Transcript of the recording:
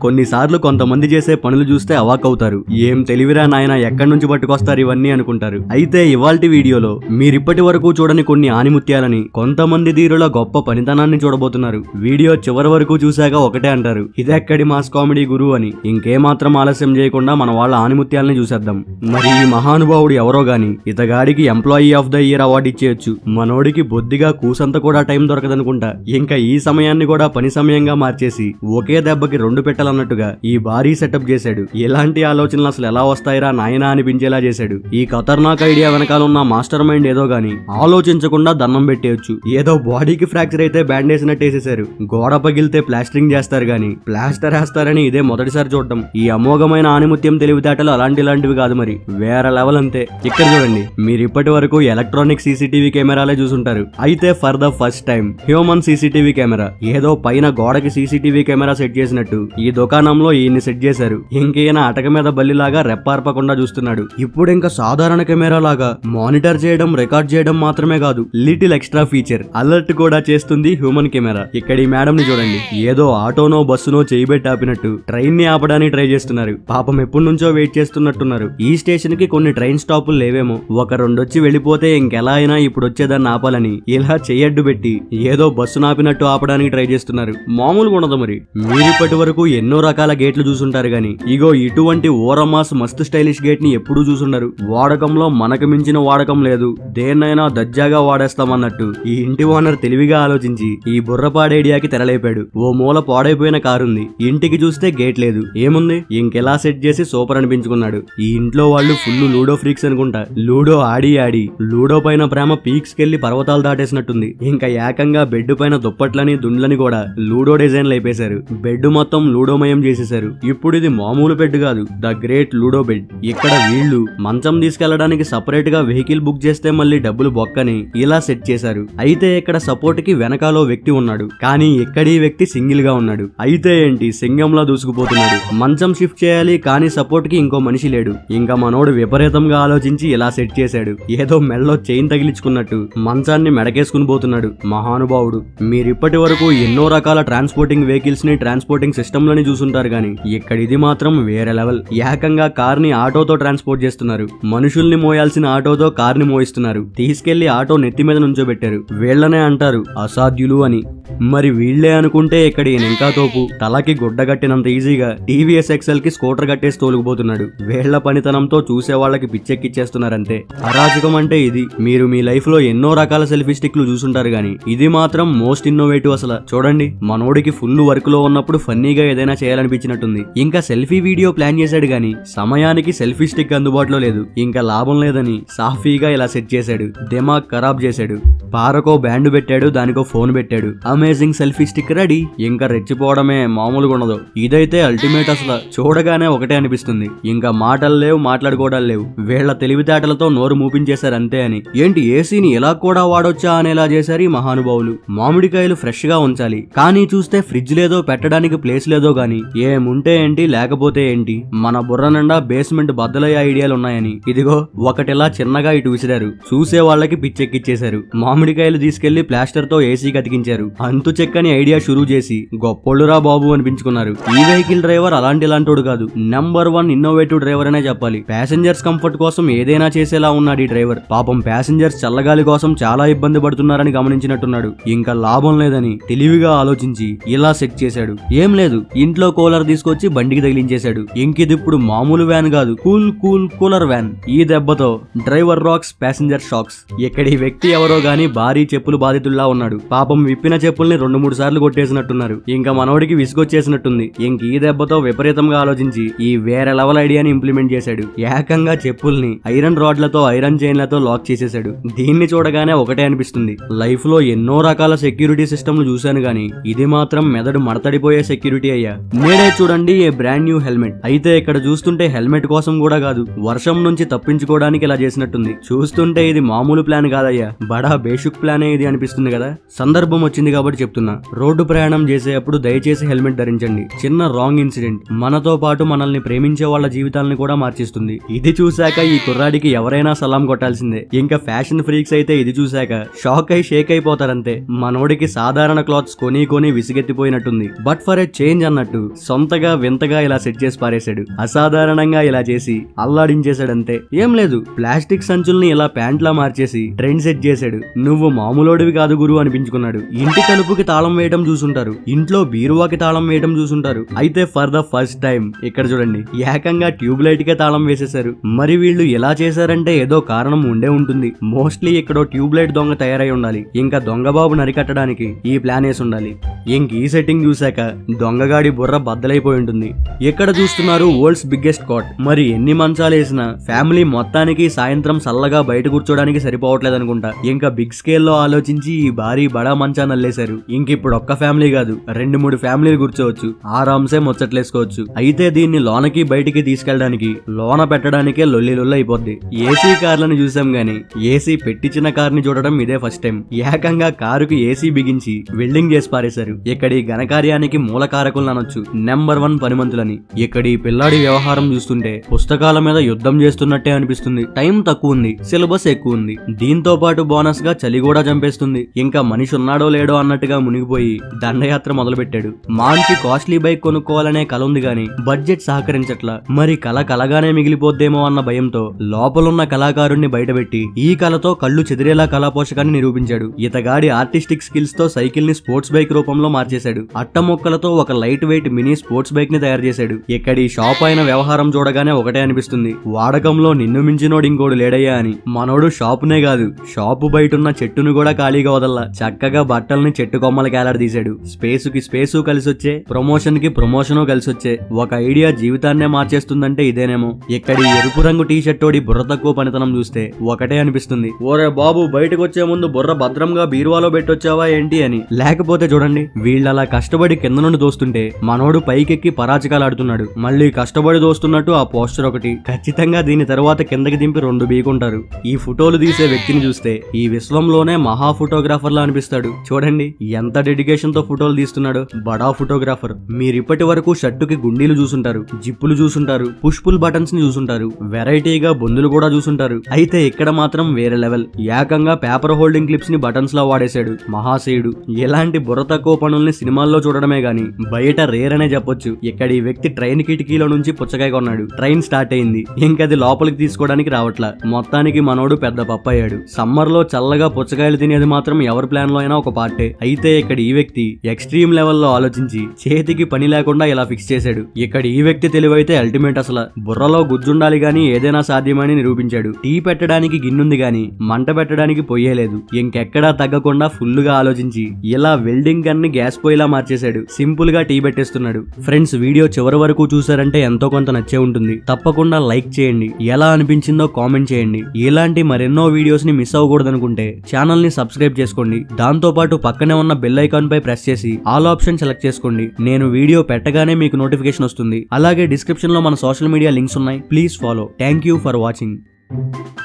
కొన్నిసార్లు కొంతమంది చేసే పనులు చూస్తే అవాకవుతారు ఏం తెలివిరా నాయన ఎక్కడి నుంచి పట్టుకొస్తారు ఇవన్నీ అనుకుంటారు అయితే ఇవాల్టి వీడియోలో మీరిప్పటి వరకు చూడని కొన్ని ఆనిముత్యాలని కొంతమంది ధీరుల గొప్ప పనితనాన్ని చూడబోతున్నారు వీడియో చివరి వరకు చూశాక ఒకటే అంటారు ఇదెక్కడి మాస్ కామెడీ గురువు అని ఇంకేమాత్రం ఆలస్యం చేయకుండా మన వాళ్ళ ఆనిముత్యాలని చూసేద్దాం మరి ఈ మహానుభావుడు ఎవరో గాని ఇతగాడికి employee of the year award ఇచ్చేయచ్చు మనోడికి బొద్దిగా కూసంత కూడా టైం దొరకదనుకుంటా ఇంకా ఈ సమయాన్ని కూడా పని సమయంగా మార్చేసి ఒకే దెబ్బకి రెండు పెట్టాలన్నట్టుగా ఈ భారీ సెటప్ చేశాడు ఎలాంటి ఆలోచనలు అసలు ఎలా వస్తాయిరా నాయనా అనిపించేలా చేశాడు ఈ ఖతర్నాక్ ఐడియా వెనకాల ఉన్న మాస్టర్ మైండ్ ఏదో గాని ఆలోచించకుండా దండం పెట్టేయచ్చు ఏదో బాడీకి ఫ్రాక్చర్ అయితే బ్యాండ్ వేసినట్టు వేసేశారు గోడ పగిలితే ప్లాస్టరింగ్ చేస్తారు గాని ప్లాస్టర్ వేస్తారని ఇదే మొదటిసారి చూడటం ఈ అమోఘమైన ఆనిముత్యం తెలివితేటలు అలాంటి ఇలాంటివి కాదు మరి వేరే లెవెల్ అంతే ఇక్కడ చూడండి మీరు ఇప్పటి వరకు ఎలక్ట్రానిక్ సీసీటీవీ కెమెరాలే చూసుంటారు అయితే for the first time human CCTV camera ఏదో పైన గోడకి సీసీటీవీ కెమెరా సెట్ చేసినట్టు ఈ దుకాణంలో ఈయన్ని సెట్ చేశారు ఇంకీయన అటక మీద బల్లిలాగా రెప్పార్పకుండా చూస్తున్నాడు ఇప్పుడు ఇంకా సాధారణ కెమెరా లాగా మానిటర్ చేయడం రికార్డ్ చేయడం మాత్రమే కాదు లిటిల్ ఎక్స్ట్రా ఫీచర్ అలర్ట్ కూడా చేస్తుంది హ్యూమన్ కెమెరా ఇక్కడ ఈ మేడం ని చూడండి ఏదో ఆటోనో బస్సునో చేయబెట్టి ఆపినట్టు ట్రైన్ ని ఆపడానికి ట్రై చేస్తున్నారు పాపం ఎప్పటి నుంచో వెయిట్ చేస్తున్నట్టున్నారు ఈ స్టేషన్ కి కొన్ని ట్రైన్ స్టాపులు లేవేమో ఒక రెండొచ్చి వెళ్ళిపోతే ఇంకెలా అయినా ఇప్పుడు వచ్చేదాన్ని ఆపాలని ఇలా చెయ్యడ్డు పెట్టి ఏదో బస్సు నాపినట్టు ఆపడానికి ట్రై చేస్తున్నారు మామూలుగా ఉండదు మరి మీరిప్పటి వరకు ఎన్నో రకాల గేట్లు చూసుంటారు గాని ఇగో ఇటువంటి ఓరమాస్ మస్తు స్టైలిష్ గేట్ ని ఎప్పుడూ చూసుండరు వాడకంలో మనకు మించిన వాడకం లేదు దేన్నైనా దజ్జాగా వాడేస్తామన్నట్టు ఈ ఇంటి ఓనర్ తెలివిగా ఆలోచించి ఈ బుర్రపాడు ఐడియాకి తెరలేపాడు ఓ మూల పాడైపోయిన కారుంది ఇంటికి చూస్తే గేట్ లేదు ఏముంది ఇంకెలా సెట్ చేసి సూపర్ అనిపించుకున్నాడు ఈ ఇంట్లో వాళ్ళు ఫుల్ లూడో ఫ్రీక్స్ అనుకుంటా లూడో ఆడి ఆడి లూడో పైన ప్రేమ పీక్స్ కెళ్లి పర్వతాలు దాటేసినట్టుంది ఇంకా ఏకంగా బెడ్ పైన దుప్పట్లని దుండ్లని కూడా లూడో డిజైన్లు అయిపేశారు బెడ్ మొత్తం లూడోమయం చేసేశారు ఇప్పుడు ఇది మామూలు బెడ్ కాదు ద గ్రేట్ లూడో బెడ్ ఇక్కడ వీళ్ళు మంచం తీసుకెళ్లడానికి సపరేట్ గా వెహికల్ బుక్ చేస్తే మళ్ళీ డబ్బులు బొక్కని ఇలా సెట్ చేశారు అయితే ఇక్కడ సపోర్ట్ కి వెనకాలో వ్యక్తి ఉన్నాడు కానీ ఎక్కడీ వ్యక్తి సింగిల్ గా ఉన్నాడు అయితే ఏంటి సింగంలా దూసుకుపోతున్నాడు మంచం షిఫ్ట్ చేయాలి కానీ సపోర్ట్ కి ఇంకో మనిషి లేడు ఇంకా మనోడు విపరీతంగా ఆలోచించి ఇలా సెట్ చేశాడు ఏదో మెడలో చైన్ తగిలించుకున్నట్టు మంచాన్ని మెడకేసుకుని పోతున్నాడు మహానుభావుడు మీరిప్పటి వరకు ఎన్నో రకాల ట్రాన్స్పోర్టింగ్ వెహికల్స్ ని ట్రాన్స్పోర్టింగ్ సిస్టమ్ లని చూసుంటారు గానీ ఇక్కడ ఇది మాత్రం వేరే లెవెల్ ఏకంగా కార్ ని ఆటోతో ట్రాన్స్పోర్ట్ చేస్తున్నారు మనుషుల్ని మోయాల్సిన ఆటోతో కార్ ని మోయిస్తున్నారు తీసుకెళ్లి ఆటో నెత్తి మీద నుంచోబెట్టారు వీళ్ళనే అంటారు అసాధ్యులు అని మరి వీళ్ళే అనుకుంటే ఇక్కడ ఈయన ఇంకా తోపు తలకి గుడ్డ కట్టినంత ఈజీగా టీవీఎస్ ఎక్సెల్ కి స్కూటర్ కట్టేసి తోలుకుపోతున్నాడు వీళ్ల పనితనంతో చూసే వాళ్ళకి పిచ్చెక్కిచ్చేస్తున్నారంతే అరాచకం అంటే ఇది మీరు మీ లైఫ్ లో ఎన్నో రకాల సెల్ఫీ స్టిక్లు చూసుంటారు గానీ ఇది మాత్రం మోస్ట్ ఇన్నోవేటివ్ అసలు చూడండి మనోడికి ఫుల్ వర్క్ లో ఉన్నప్పుడు ఫన్నీగా ఏదైనా చేయాలనిపించినట్టుంది ఇంకా సెల్ఫీ వీడియో ప్లాన్ చేశాడు గానీ సమయానికి సెల్ఫీ స్టిక్ అందుబాటులో లేదు ఇంకా లాభం లేదని సాఫీగా ఇలా సెట్ చేశాడు దిమాగ్ ఖరాబ్ చేశాడు పారకో బ్యాండ్ పెట్టాడు దానికో ఫోన్ పెట్టాడు అమేజింగ్ సెల్ఫీ స్టిక్ రెడీ ఇంకా రెచ్చిపోవడమే మామూలుగా ఉండదు ఇదైతే అల్టిమేట్ అసలు చూడగానే ఒకటే అనిపిస్తుంది ఇంకా మాటలు లేవు మాట్లాడుకోవడాలు లేవు వీళ్ళ తెలివితేటలతో నోరు మూపించేశారు అంతే అని ఏంటి ఏసీని ఎలా కూడా వాడొచ్చా అనేలా చేశారు ఈ మహానుభావులు మామిడికాయలు ఫ్రెష్ గా ఉంచాలి కానీ చూస్తే ఫ్రిడ్జ్ లేదో పెట్టడానికి ప్లేస్ లేదో గాని ఏముంటే ఏంటి లేకపోతే ఏంటి మన బుర్ర నిండా బేస్మెంట్ బద్దలయ్యే ఐడియాలు ఉన్నాయని ఇదిగో ఒకటిలా చిన్నగా ఇటు విసిరారు చూసే వాళ్ళకి పిచ్చెక్కిచ్చేశారు మామిడికాయలు తీసుకెళ్లి ప్లాస్టర్ తో ఏసీ కతికించారు అంతు చెక్కని ఐడియా షురూ చేసి గొప్పోళ్ళురా బాబు అనిపించుకున్నారు ఈ వెహికల్ డ్రైవర్ అలాంటి ఇలాంటోడు కాదు నెంబర్ వన్ ఇన్నోవేటివ్ డ్రైవర్ అనే చెప్పాలి ప్యాసింజర్స్ కంఫర్ట్ కోసం ఏదైనా చేసేలా ఉన్నాడు ఈ డ్రైవర్ పాపం ప్యాసింజర్స్ చల్లగాలి కోసం చాలా ఇబ్బంది పడుతున్నారని గమనించినట్టున్నాడు ఇంకా లాభం లేదని తెలివిగా ఆలోచించి ఇలా సెట్ చేశాడు ఏం లేదు ఇంట్లో కూలర్ తీసుకొచ్చి బండికి తగిలించేశాడు ఇంకిదిప్పుడు మామూలు వ్యాన్ కాదు కూల్ కూల్ కూలర్ వ్యాన్ ఈ దెబ్బతో డ్రైవర్ రాక్స్ ప్యాసింజర్ షాక్స్ ఇక్కడి వ్యక్తి ఎవరో గాని భారీ చెప్పులు బాధితుల్లా ఉన్నాడు పాపం విప్పిన చెప్పుల్ని రెండు మూడు సార్లు కొట్టేసినట్టున్నారు ఇంకా మనోడికి విసుగొచ్చేసినట్టుంది ఇంక ఈ దెబ్బతో విపరీతంగా ఆలోచించి ఈ వేరే లెవెల్ ఐడియాని ఇంప్లిమెంట్ చేశాడు ఏకంగా చెప్పుల్ని ఐరన్ రాడ్లతో ఐరన్ చైన్లతో లాక్ చేసేశాడు దీన్ని చూడగానే ఒకటే అనిపిస్తుంది లైఫ్ లో ఎన్నో రకాల సెక్యూరిటీ సిస్టమ్లు చూశాను గానీ ఇది మాత్రం మెదడు మడతడిపోయే సెక్యూరిటీ అయ్యా నేడే చూడండి ఏ బ్రాండ్ న్యూ హెల్మెట్ అయితే ఇక్కడ చూస్తుంటే హెల్మెట్ కోసం కూడా కాదు వర్షం నుంచి తప్పించుకోవడానికి ఇలా చేసినట్టుంది చూస్తుంటే ఇది మామూలు ప్లాన్ కాదయ్యా బడా బేషుక్ ప్లానే ఇది అనిపిస్తుంది కదా సందర్భం వచ్చింది కాబట్టి కాబట్టి చెప్తున్నా రోడ్డు ప్రయాణం చేసేటప్పుడు దయచేసి హెల్మెట్ ధరించండి చిన్న రాంగ్ ఇన్సిడెంట్ మనతో పాటు మనల్ని ప్రేమించే వాళ్ళ జీవితాలను కూడా మార్చేస్తుంది ఇది చూశాక ఈ కుర్రాడికి ఎవరైనా సలాం కొట్టాల్సిందే ఇంకా ఫ్యాషన్ ఫ్రీక్స్ అయితే ఇది చూశాక షాక్ అయి షేక్ అయిపోతారంతే మనోడికి సాధారణ క్లాత్స్ కొని కొని విసిగెత్తిపోయినట్టుంది బట్ ఫర్ ఎ చేంజ్ అన్నట్టు సొంతగా వింతగా ఇలా సెట్ చేసి పారేశాడు అసాధారణంగా ఇలా చేసి అల్లాడించేశాడంతే ఏం లేదు ప్లాస్టిక్ సంచుల్ని ఇలా ప్యాంట్లా మార్చేసి ట్రెండ్ సెట్ చేశాడు నువ్వు మామూలోడివి కాదు గురు అనిపించుకున్నాడు ఇంటి తలుపుకి తాళం వేయడం చూసుంటారు ఇంట్లో బీరువాకి తాళం వేయడం చూసుంటారు అయితే ఫర్ ద ఫస్ట్ టైం ఇక్కడ చూడండి ఏకంగా ట్యూబ్ లైట్ కే తాళం వేసేశారు మరి వీళ్ళు ఎలా చేశారంటే ఏదో కారణం ఉండే ఉంటుంది మోస్ట్లీ ఇక్కడ ట్యూబ్ లైట్ దొంగ తయారై ఉండాలి ఇంకా దొంగ బాబు నరికట్టడానికి ఈ ప్లాన్ వేసి ఉండాలి ఇంక ఈ సెట్టింగ్ చూశాక దొంగగాడి బుర్ర బద్దలైపోయి ఉంటుంది ఎక్కడ చూస్తున్నారు వరల్డ్స్ బిగ్గెస్ట్ కాట్ మరి ఎన్ని మంచాలు వేసినా ఫ్యామిలీ మొత్తానికి సాయంత్రం సల్లగా బయట కూర్చోడానికి సరిపోవట్లేదు అనుకుంటా ఇంకా బిగ్ స్కేల్ లో ఆలోచించి ఈ భారీ బడా మంచాన్ని అల్లేశారు ఇంక ఇప్పుడు ఒక్క ఫ్యామిలీ కాదు రెండు మూడు ఫ్యామిలీలు కూర్చోవచ్చు ఆరాంసే ముచ్చట్లేసుకోవచ్చు అయితే దీన్ని లోనకి బయటికి తీసుకెళ్ళడానికి లోన పెట్టడానికే లొల్లి లొల్లి అయిపోద్ది ఏసీ కార్లను చూసాం గానీ ఏసీ పెట్టించిన కార్ ని చూడడం ఇదే ఫస్ట్ టైం ఏకంగా కారుకి ఏసీ బిగించి వెల్డింగ్ చేసి పారేశారు ఇక్కడి ఘనకార్యానికి మూల కారకులు అనొచ్చు నెంబర్ వన్ పనిమంతులని ఇక్కడి పిల్లాడి వ్యవహారం చూస్తుంటే పుస్తకాల మీద యుద్ధం చేస్తున్నట్టే అనిపిస్తుంది టైం తక్కువ ఉంది సిలబస్ ఎక్కువ ఉంది దీంతో పాటు బోనస్ గా చలి కూడా చంపేస్తుంది ఇంకా మనిషి ఉన్నాడో లేడో అన్నట్టుగా మునిగిపోయి దండయాత్ర మొదలు పెట్టాడు మంచి కాస్ట్లీ బైక్ కొనుక్కోవాలనే కల ఉంది గాని బడ్జెట్ సహకరించట్లా మరి కల కలగానే మిగిలిపోద్దేమో అన్న భయంతో లోపలున్న కళాకారుణ్ణి బయటపెట్టి ఈ కళతో కళ్ళు చెదిరేలా కళా పోషకాన్ని నిరూపించాడు ఇతగాడి ఆర్టిస్టిక్ స్కిల్స్ తో సైకిల్ ని స్పోర్ట్స్ బైక్ రూపంలో మార్చేశాడు అట్ట మొక్కలతో ఒక light weight mini sports bike ని తయారు చేశాడు ఇక్కడి షాప్ అయిన వ్యవహారం చూడగానే ఒకటే అనిపిస్తుంది వాడకంలో నిన్ను మించినోడు ఇంకోడు లేడయ్యా అని మనోడు షాపునే కాదు షాపు బయట ఉన్న చెట్టును కూడా ఖాళీగా వదల్లా చక్కగా బట్టల్ని చెట్టు కొమ్మలకి ఏలాడదీశాడు స్పేస్ కి స్పేసు కలిసి వచ్చే ప్రమోషన్ కి ప్రమోషను కలిసి వచ్చే ఒక ఐడియా జీవితాన్నే మార్చేస్తుందంటే ఇదేనేమో ఇక్కడి ఎరుపు రంగు టీ షర్టోడి బుర్ర తక్కువ పనితనం చూస్తే ఒకటే అనిపిస్తుంది ఓరే బాబు బయటకు వచ్చే ముందు బుర్ర భద్రంగా బీరువాలో పెట్టొచ్చావా ఏంటి అని లేకపోతే చూడండి వీళ్ళలా కష్టపడి కింద నుండి దోస్తుంటే మనోడు పైకెక్కి పరాచకాలు ఆడుతున్నాడు మళ్ళీ కష్టపడి దోస్తున్నట్టు ఆ పోస్టర్ ఒకటి ఖచ్చితంగా దీని తర్వాత కిందకి దింపి రెండు బీకుంటారు ఈ ఫోటోలు తీసే వ్యక్తిని చూస్తే ఈ విశ్వంలోనే మహా ఫోటోగ్రాఫర్ లా అనిపిస్తాడు చూడండి ఎంత డెడికేషన్ తో ఫోటోలు తీస్తున్నాడు బడా ఫోటోగ్రాఫర్ మీరిప్పటి వరకు షర్టుకి గుండీలు చూసుంటారు జిప్పులు చూసుంటారు పుష్ పుల్ బటన్స్ ని చూసుంటారు వెరైటీగా బొందులు కూడా చూసుంటారు అయితే ఇక్కడ మాత్రం వేరే లెవెల్ ఏకంగా పేపర్ హోల్డింగ్ క్లిప్స్ ని బటన్స్ లా వాడేశాడు మహాశయుడు ఎలాంటి బుర్ర తక్కువ పనుల్ని సినిమాల్లో చూడడమే గాని బయట రేర్ అనే చెప్పొచ్చు ఇక్కడ ఈ వ్యక్తి ట్రైన్ కిటికీలో నుంచి పుచ్చకాయ కొన్నాడు ట్రైన్ స్టార్ట్ అయింది ఇంకది లోపలికి తీసుకోవడానికి రావట్లా మొత్తానికి మనోడు పెద్ద పప్పయ్యాడు సమ్మర్ లో చల్లగా పుచ్చకాయలు తినేది మాత్రం ఎవరి ప్లాన్ లో అయినా ఒక పార్టే అయితే ఇక్కడ ఈ వ్యక్తి ఎక్స్ట్రీమ్ లెవెల్లో ఆలోచించి చేతికి పని లేకుండా ఇలా ఫిక్స్ చేశాడు ఇక్కడ ఈ వ్యక్తి తెలివైతే అల్టిమేట్ అసలు బుర్రలో గుజ్జుండాలి గాని ఏదైనా సాధ్యమని నిరూపించాడు టీ పెట్టడానికి గిన్నుంది గాని మంట పెట్టడానికి పొయ్యేలేదు ఇంకెక్కడా తగ్గకుండా ఫుల్ గా ఆలోచించి ఇలా వెల్డింగ్ గన్ ని గ్యాస్ పొయ్యిలా మార్చేశాడు సింపుల్ గా టీ పెట్టేస్తున్నాడు ఫ్రెండ్స్ వీడియో చివరి వరకు చూసారంటే ఎంతో కొంత నచ్చే ఉంటుంది తప్పకుండా లైక్ చేయండి ఎలా అనిపించిందో కామెంట్ చేయండి ఇలాంటి మరెన్నో వీడియోస్ ని మిస్ అవ్వకూడదు అనుకుంటే ఛానల్ ని సబ్స్క్రైబ్ చేసుకోండి దాంతో పాటు పక్కనే ఉన్న బెల్ ఐకాన్ పై ప్రెస్ చేసి ఆల్ ఆప్షన్ సెలెక్ట్ చేసుకోండి నేను వీడియో పెట్టగానే మీకు నోటిఫికేషన్ వస్తుంది అలాగే డిస్క్రిప్షన్ లో మన సోషల్ మీడియా లింక్స్ ఉన్నాయి please follow thank you for watching